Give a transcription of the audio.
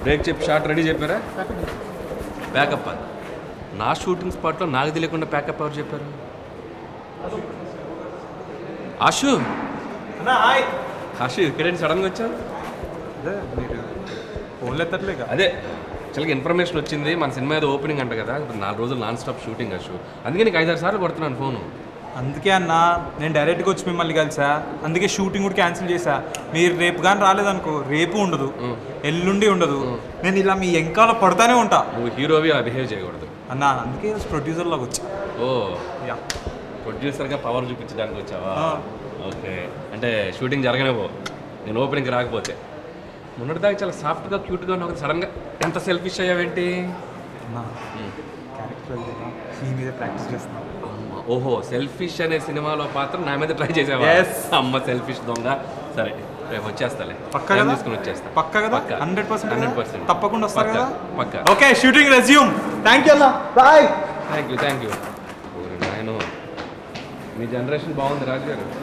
Break చెప్పి short ready చెప్పారా pack up నా షూటింగ్ స్పాట్లో నాకు తెలియకుండా ప్యాకప్ ఎవరు చెప్పారు ఆశు ఆశు ఇక్కడేంటి సడన్గా వచ్చావు ఫోన్లు ఎత్తట్లేక అదే యాక్చువల్గా ఇన్ఫర్మేషన్ వచ్చింది మన సినిమా ఏదో ఓపెనింగ్ అంట కదా ఇప్పుడు నాలుగు రోజులు నాన్ స్టాప్ షూటింగ్ అషు అందుకే నీకు ఐదారు సార్లు కొడుతున్నాను ఫోను అందుకే అన్న నేను డైరెక్ట్గా వచ్చి మిమ్మల్ని కలిసా అందుకే షూటింగ్ కూడా క్యాన్సిల్ చేశా మీరు రేపు కానీ రాలేదనుకో రేపు ఉండదు ఎల్లుండి ఉండదు నేను ఇలా మీ ఎంకాల పడతానే ఉంటా నువ్వు హీరోవి అలా బిహేవ్ చేయకూడదు అన్న అందుకే ప్రొడ్యూసర్ లాగా వచ్చా ఓ యా ప్రొడ్యూసర్గా పవర్ చూపించడానికి వచ్చావా ఆ. ఓకే అంటే షూటింగ్ జరగనివ్వు నేను ఓపెనింగ్కి రాకపోతే మొన్నటిదాకా చాలా సాఫ్ట్గా క్యూట్గా ఉన్నావు సడన్గా ఎంత సెల్ఫిష్ అయ్యావేంటి అన్న క్యారెక్టర్ మీ మీద ప్రాక్టీస్ చేస్తున్నా అమ్మ, ఓహో సెల్ఫిష్ అనే సినిమాలో పాత్ర నా మీద ట్రై చేసావా Yes. అమ్మ సెల్ఫిష్ దొంగ సరే రేపు వచ్చేస్తాలే పక్కా Time కదా? తీసుకుని వచ్చేస్తా పక్కా కదా హండ్రెడ్ పర్సెంట్ హండ్రెడ్ పర్సెంట్ తప్పకుండా వస్తారు కదా పక్కా okay shooting resume thank you అన్న bye thank you thank you నాయను మీ జనరేషన్ బాగుంది రాజు గారు